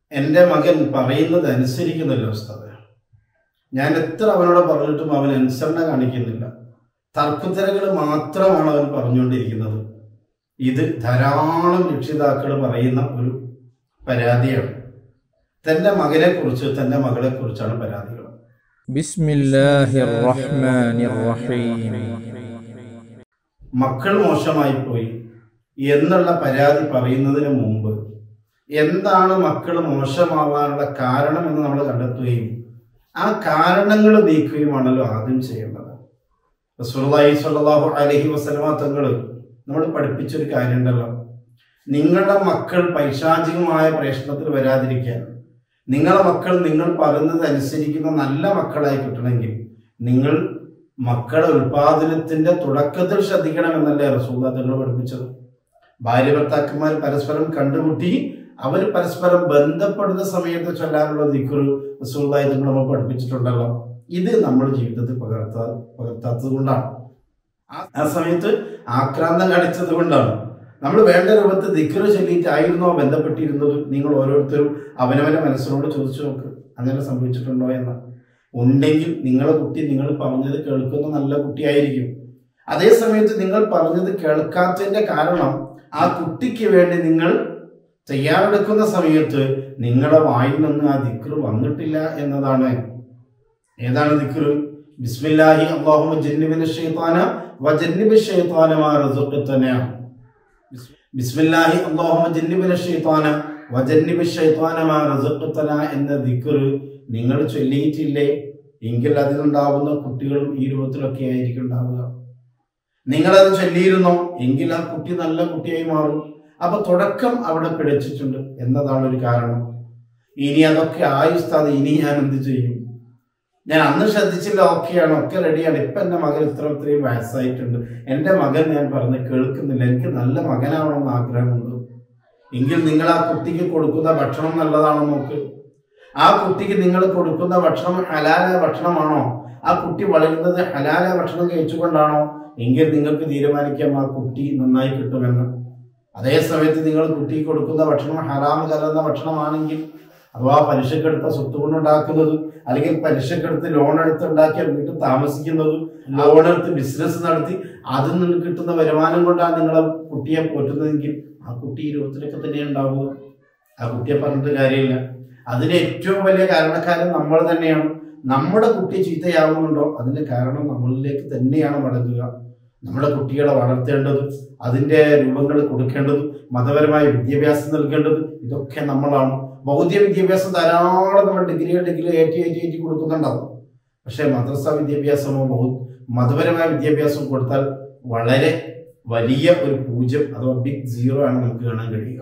എൻ്റെ മകൻ പറയുന്നത് അനുസരിക്കുന്നില്ല ഉസ്താദ് ഞാൻ എത്ര അവനോട് പറഞ്ഞിട്ടും അവൻ അനുസരണ കാണിക്കുന്നില്ല തർക്കുത്തരങ്ങൾ മാത്രമാണ് അവൻ പറഞ്ഞുകൊണ്ടിരിക്കുന്നത് ഇത് ധാരാളം രക്ഷിതാക്കൾ പറയുന്ന ഒരു പരാതിയാണ് തൻ്റെ മകനെ കുറിച്ച് തൻ്റെ മകളെ കുറിച്ചാണ് പരാതികൾ بسم الله الرحمن الرحيم മക്കൾ മോശമായി പോയി എന്നുള്ള പരാതി പറയുന്നതിന് മുമ്പ് എന്താണ് മക്കൾ മോശമാവാനുള്ള കാരണം എന്ന് നമ്മൾ കണ്ടെത്തുകയും ആ കാരണങ്ങൾ നീക്കുകയുമാണല്ലോ ആദ്യം ചെയ്യേണ്ടത് റസൂലുള്ളാഹി സ്വല്ലല്ലാഹു അലൈഹി വസല്ലമ തങ്ങൾ നമ്മൾ പഠിപ്പിച്ചൊരു കാര്യമുണ്ടല്ലോ നിങ്ങളുടെ മക്കൾ പൈശാചികമായ പ്രശ്നത്തിൽ വരാതിരിക്കാൻ നിങ്ങളുടെ മക്കൾ നിങ്ങൾ പറയുന്നത് അനുസരിക്കുന്ന നല്ല മക്കളായി കിട്ടണമെങ്കിൽ നിങ്ങൾ മക്കളുടെ ഉൽപാദനത്തിന്റെ തുടക്കത്തിൽ ശ്രദ്ധിക്കണമെന്നല്ലേ റസൂല തങ്ങൾ പഠിപ്പിച്ചത് ഭാര്യ ഭർത്താക്കന്മാർ പരസ്പരം കണ്ടുമുട്ടി അവർ പരസ്പരം ബന്ധപ്പെടുന്ന സമയത്ത് ചൊല്ലാനുള്ള ദിക്കുറ് റസൂലായി തങ്ങൾ നമ്മൾ പഠിപ്പിച്ചിട്ടുണ്ടല്ലോ ഇത് നമ്മുടെ ജീവിതത്തിൽ പകർത്താ പകർത്താത്തത് കൊണ്ടാണ് ആ- ആ സമയത്ത് ആക്രാന്തം കാണിച്ചത് കൊണ്ടാണ് നമ്മൾ വേണ്ട രൂപത്തിൽ ദിക്കറ് ചൊല്ലിയിട്ടായിരുന്നോ ബന്ധപ്പെട്ടിരുന്നത് നിങ്ങൾ ഓരോരുത്തരും അവനവന്റെ മനസ്സിനോട് ചോദിച്ചു നോക്ക് അങ്ങനെ സംഭവിച്ചിട്ടുണ്ടോ എന്ന് ഉണ്ടെങ്കിൽ നിങ്ങളെ കുട്ടി നിങ്ങൾ പറഞ്ഞത് കേൾക്കുന്ന നല്ല കുട്ടിയായിരിക്കും അതേ സമയത്ത് നിങ്ങൾ പറഞ്ഞത് കേൾക്കാത്തതിന്റെ കാരണം ആ കുട്ടിക്ക് വേണ്ടി നിങ്ങൾ തയ്യാറെടുക്കുന്ന സമയത്ത് നിങ്ങളുടെ വായിൽ നിന്ന് ആ ദിക്ർ വന്നിട്ടില്ല എന്നതാണ് ഏതാണ് ദിക്ർ ബിസ്മില്ലാഹി അല്ലാഹുമ്മ ജന്നിബിന ഷൈത്താന വജന്നിബി ഷൈത്താന മാ റസഖ്തന ബിസ്മില്ലാഹി അല്ലാഹുമ്മ ജന്നിബിന ഷൈത്താന വജന്നിബി ഷൈത്താന മാ റസഖ്തന എന്ന ദിക്ർ നിങ്ങൾ ചൊല്ലിയിട്ടില്ലേ എങ്കിൽ അതിലുണ്ടാവുന്ന കുട്ടികളും ഈ രൂപത്തിലൊക്കെ ആയിരിക്കും ഉണ്ടാവുക നിങ്ങളത് ചൊല്ലിയിരുന്നോ എങ്കിൽ ആ കുട്ടി നല്ല കുട്ടിയായി മാറും അപ്പൊ തുടക്കം അവിടെ പിഴച്ചിട്ടുണ്ട് എന്നതാണ് ഒരു കാരണം ഇനി അതൊക്കെ ആയുസ്താത് ഇനി ഞാൻ എന്ത് ചെയ്യും ഞാൻ അന്ന് ശ്രദ്ധിച്ചില്ല ഓക്കെയാണ് ഒക്കെ റെഡിയാണ് ഇപ്പൊ എന്റെ മകൻ ഇത്ര ഇത്രയും വയസ്സായിട്ടുണ്ട് എന്റെ മകൻ ഞാൻ പറഞ്ഞ് കേൾക്കുന്നില്ല എനിക്ക് നല്ല മകനാവണം എന്ന് ആഗ്രഹമുണ്ട് എങ്കിൽ നിങ്ങൾ ആ കുട്ടിക്ക് കൊടുക്കുന്ന ഭക്ഷണം നല്ലതാണോ നോക്ക് ആ കുട്ടിക്ക് നിങ്ങൾ കൊടുക്കുന്ന ഭക്ഷണം ഹലാല ഭക്ഷണമാണോ ആ കുട്ടി വളരുന്നത് ഹലാല ഭക്ഷണം കഴിച്ചുകൊണ്ടാണോ എങ്കിൽ നിങ്ങൾക്ക് തീരുമാനിക്കാം ആ കുട്ടി നന്നായി കിട്ടുമെന്ന് അതേ സമയത്ത് നിങ്ങൾ കുട്ടിക്ക് കൊടുക്കുന്ന ഭക്ഷണം ഹറാം കലർന്ന ഭക്ഷണമാണെങ്കിൽ അഥവാ പലിശക്കെടുത്ത സ്വത്ത് കൊണ്ടുണ്ടാക്കുന്നത് അല്ലെങ്കിൽ പലിശക്കെടുത്ത് ലോൺ എടുത്ത് ഉണ്ടാക്കിയ വീട്ടിൽ താമസിക്കുന്നത് ലോൺ എടുത്ത് ബിസിനസ് നടത്തി അതിൽ നിന്ന് കിട്ടുന്ന വരുമാനം കൊണ്ടാണ് നിങ്ങളെ കുട്ടിയെ പോറ്റുന്നതെങ്കിൽ ആ കുട്ടി ഈ രൂപത്തിലൊക്കെ തന്നെ ഉണ്ടാവുക ആ കുട്ടിയെ പറഞ്ഞിട്ട് കാര്യമില്ല അതിന് ഏറ്റവും വലിയ കാരണക്കാരൻ നമ്മൾ തന്നെയാണ് നമ്മുടെ കുട്ടി ചീത്തയാവുന്നുണ്ടോ അതിന്റെ കാരണം നമ്മളിലേക്ക് തന്നെയാണ് മടങ്ങുക നമ്മുടെ കുട്ടികളെ വളർത്തേണ്ടത് അതിന്റെ രൂപങ്ങൾ കൊടുക്കേണ്ടത് മതപരമായ വിദ്യാഭ്യാസം നൽകേണ്ടത് ഇതൊക്കെ നമ്മളാണ് ഭൗതിക വിദ്യാഭ്യാസം ധാരാളം നമ്മൾ ഡിഗ്രി ഡിഗ്രി ഏറ്റി ഏറ്റി ഏറ്റി കൊടുക്കുന്നുണ്ടാവും പക്ഷേ മദ്രസ വിദ്യാഭ്യാസമോ ബഹു മതപരമായ വിദ്യാഭ്യാസം കൊടുത്താൽ വളരെ വലിയ ഒരു പൂജ്യം അഥവാ ബിഗ് സീറോ ആണ് നമുക്ക് കാണാൻ കഴിയുക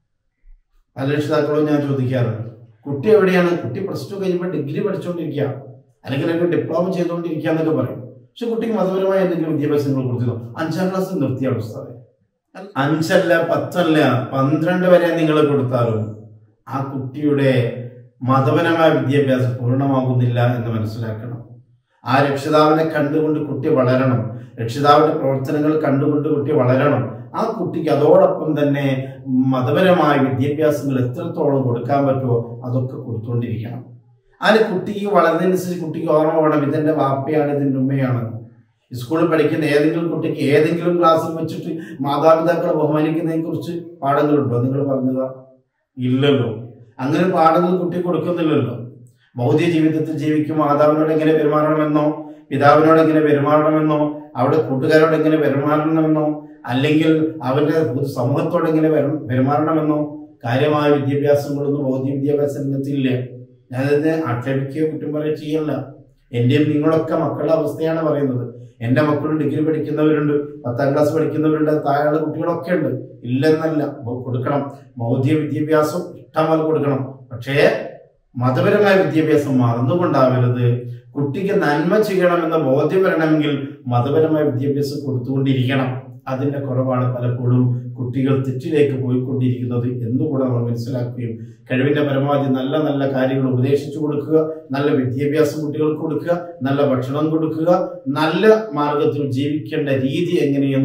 പല രക്ഷിതാക്കളോട് ഞാൻ ചോദിക്കാറുണ്ട് കുട്ടി എവിടെയാണ് കുട്ടി പ്ലസ് ടു കഴിയുമ്പോൾ ഡിഗ്രി പഠിച്ചുകൊണ്ടിരിക്കുക അല്ലെങ്കിൽ എനിക്ക് ഡിപ്ലോമ ചെയ്തുകൊണ്ടിരിക്കുക എന്നൊക്കെ പറയും പക്ഷെ കുട്ടിക്ക് മതപരമായ എന്തെങ്കിലും വിദ്യാഭ്യാസം നിങ്ങൾ കൊടുത്തിരുന്നോ അഞ്ചാം ക്ലാസ് നിർത്തിയാണ് ഉസ്താദെ അഞ്ചല്ല പത്തല്ല പന്ത്രണ്ട് വരെ നിങ്ങൾ കൊടുത്താലും ആ കുട്ടിയുടെ മതപരമായ വിദ്യാഭ്യാസം പൂർണ്ണമാകുന്നില്ല എന്ന് മനസ്സിലാക്കണം ആ രക്ഷിതാവിനെ കണ്ടുകൊണ്ട് കുട്ടി വളരണം രക്ഷിതാവിന്റെ പ്രവർത്തനങ്ങൾ കണ്ടുകൊണ്ട് കുട്ടി വളരണം ആ കുട്ടിക്ക് അതോടൊപ്പം തന്നെ മതപരമായ വിദ്യാഭ്യാസങ്ങൾ എത്രത്തോളം കൊടുക്കാൻ പറ്റുമോ അതൊക്കെ കൊടുത്തുകൊണ്ടിരിക്കണം അതിന് കുട്ടിക്ക് വളർന്നതനുസരിച്ച് കുട്ടിക്ക് ഓർമ്മ വേണം ഇതെന്റെ വാപ്പയാണ് ഇതിന്റെ ഉമ്മയാണ് സ്കൂളിൽ പഠിക്കുന്ന ഏതെങ്കിലും കുട്ടിക്ക് ഏതെങ്കിലും ക്ലാസ്സിൽ വെച്ചിട്ട് മാതാപിതാക്കളെ ബഹുമാനിക്കുന്നതിനെ കുറിച്ച് പാഠങ്ങളുണ്ടോ നിങ്ങൾ പറഞ്ഞതാ ഇല്ലല്ലോ അങ്ങനെ പാഠങ്ങൾ കുട്ടി കൊടുക്കുന്നില്ലല്ലോ ഭൗതിക ജീവിതത്തിൽ ജീവിക്കും മാതാവിനോട് എങ്ങനെ പെരുമാറണമെന്നോ പിതാവിനോട് എങ്ങനെ പെരുമാറണമെന്നോ അവിടെ കൂട്ടുകാരോട് എങ്ങനെ പെരുമാറണമെന്നോ അല്ലെങ്കിൽ അവന്റെ പൊതു സമൂഹത്തോട് എങ്ങനെ പെരു- പെരുമാറണമെന്നോ കാര്യമായ വിദ്യാഭ്യാസങ്ങളൊന്നും ഭൗതിക വിദ്യാഭ്യാസ രംഗത്തില്ല ഞാനതിനെ ആക്ഷേപിക്കുകയോ കുറ്റം പറയുകയോ ചെയ്യല്ല എന്റെയും നിങ്ങളൊക്കെ മക്കളുടെ അവസ്ഥയാണ് പറയുന്നത് എന്റെ മക്കളും ഡിഗ്രി പഠിക്കുന്നവരുണ്ട് പത്താം ക്ലാസ് പഠിക്കുന്നവരുണ്ട് താഴെയുള്ള കുട്ടികളൊക്കെ ഉണ്ട് ഇല്ലെന്നല്ല ബ- കൊടുക്കണം ഭൗതിക വിദ്യാഭ്യാസം ഇഷ്ടംപോലെ കൊടുക്കണം പക്ഷേ മതപരമായ വിദ്യാഭ്യാസം മറന്നുകൊണ്ടാവരുത് കുട്ടിക്ക് നന്മ ചെയ്യണമെന്ന ബോധ്യം വരണമെങ്കിൽ മതപരമായ വിദ്യാഭ്യാസം കൊടുത്തുകൊണ്ടിരിക്കണം അതിന്റെ കുറവാണ് പലപ്പോഴും കുട്ടികൾ തെറ്റിലേക്ക് പോയിക്കൊണ്ടിരിക്കുന്നത് എന്നുകൂടെ നമ്മൾ മനസ്സിലാക്കുകയും കഴിവിന്റെ പരമാവധി നല്ല നല്ല കാര്യങ്ങൾ ഉപദേശിച്ചു കൊടുക്കുക നല്ല വിദ്യാഭ്യാസം കുട്ടികൾക്ക് കൊടുക്കുക നല്ല ഭക്ഷണം കൊടുക്കുക നല്ല മാർഗത്തിൽ ജീവിക്കേണ്ട രീതി എങ്ങനെയെന്ന്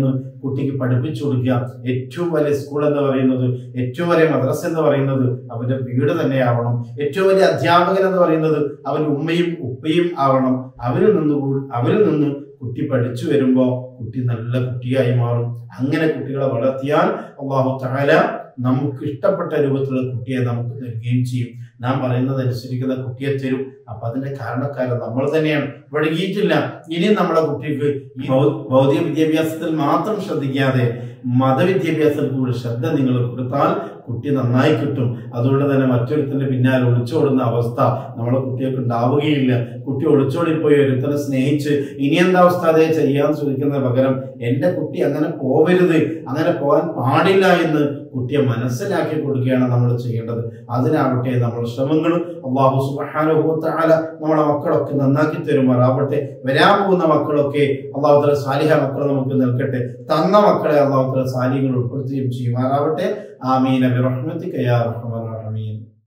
കുട്ടിക്ക് പഠിപ്പിച്ചു കൊടുക്കുക ഏറ്റവും വലിയ സ്കൂൾ എന്ന് പറയുന്നത് ഏറ്റവും വലിയ മദ്രസ എന്ന് പറയുന്നത് അവന്റെ വീട് തന്നെയാവണം ഏറ്റവും വലിയ അധ്യാപകൻ എന്ന് പറയുന്നത് അവന്റെ ഉമ്മയും ഉപ്പയും ആവണം അവരിൽ നിന്ന് കൂ- അവരിൽ നിന്ന് കുട്ടി പഠിച്ചു വരുമ്പോ കുട്ടി നല്ല കുട്ടിയായി മാറും അങ്ങനെ കുട്ടികളെ വളർത്തിയാൽ അള്ളാഹു താല നമുക്ക് ഇഷ്ടപ്പെട്ട രൂപത്തിലുള്ള കുട്ടിയെ നമുക്ക് നൽകുകയും ചെയ്യും നാം പറയുന്നത് അനുസരിക്കുന്ന കുട്ടിയെ തരും അപ്പൊ അതിന്റെ കാരണക്കാരൻ നമ്മൾ തന്നെയാണ് വഴുകിയിട്ടില്ല ഇനിയും നമ്മുടെ കുട്ടിക്ക് ഈ ഭൗ- ഭൗതിക വിദ്യാഭ്യാസത്തിൽ മാത്രം ശ്രദ്ധിക്കാതെ മതവിദ്യാഭ്യാസത്തിൽ കൂടി ശ്രദ്ധ നിങ്ങൾ കൊടുത്താൽ കുട്ടി നന്നായി കിട്ടും അതുകൊണ്ട് തന്നെ മറ്റൊരുത്തിന്റെ പിന്നാലെ ഒളിച്ചോടുന്ന അവസ്ഥ നമ്മുടെ കുട്ടികൾക്ക് ഉണ്ടാവുകയില്ല കുട്ടി ഒളിച്ചോടിപ്പോയി ഒരുത്തനെ സ്നേഹിച്ച് ഇനി എന്താ അവസ്ഥ അതേ ചെയ്യാൻ ശ്രമിക്കുന്ന പകരം എന്റെ കുട്ടി അങ്ങനെ പോവരുത് അങ്ങനെ പോകാൻ പാടില്ല എന്ന് കുട്ടിയെ മനസ്സിലാക്കി കൊടുക്കുകയാണ് നമ്മൾ ചെയ്യേണ്ടത് അതിനാവട്ടെ നമ്മുടെ ശ്രമങ്ങളും അള്ളാഹു സുബാനുഭവത്താല നമ്മളെ മക്കളൊക്കെ നന്നാക്കി തരുമാറാവട്ടെ വരാൻ പോകുന്ന മക്കളൊക്കെ അള്ളാഹു തല സാലിഹ മക്കൾ നമുക്ക് നിൽക്കട്ടെ തന്ന മക്കളെ അള്ളാഹു തല സാലിഹങ്ങൾ ഉൾപ്പെടുത്തുകയും ചെയ്യുമാറാവട്ടെ ആമീൻ അബിറഹ്മത്തിക്കയാ റഹ്മാൻ റഹീം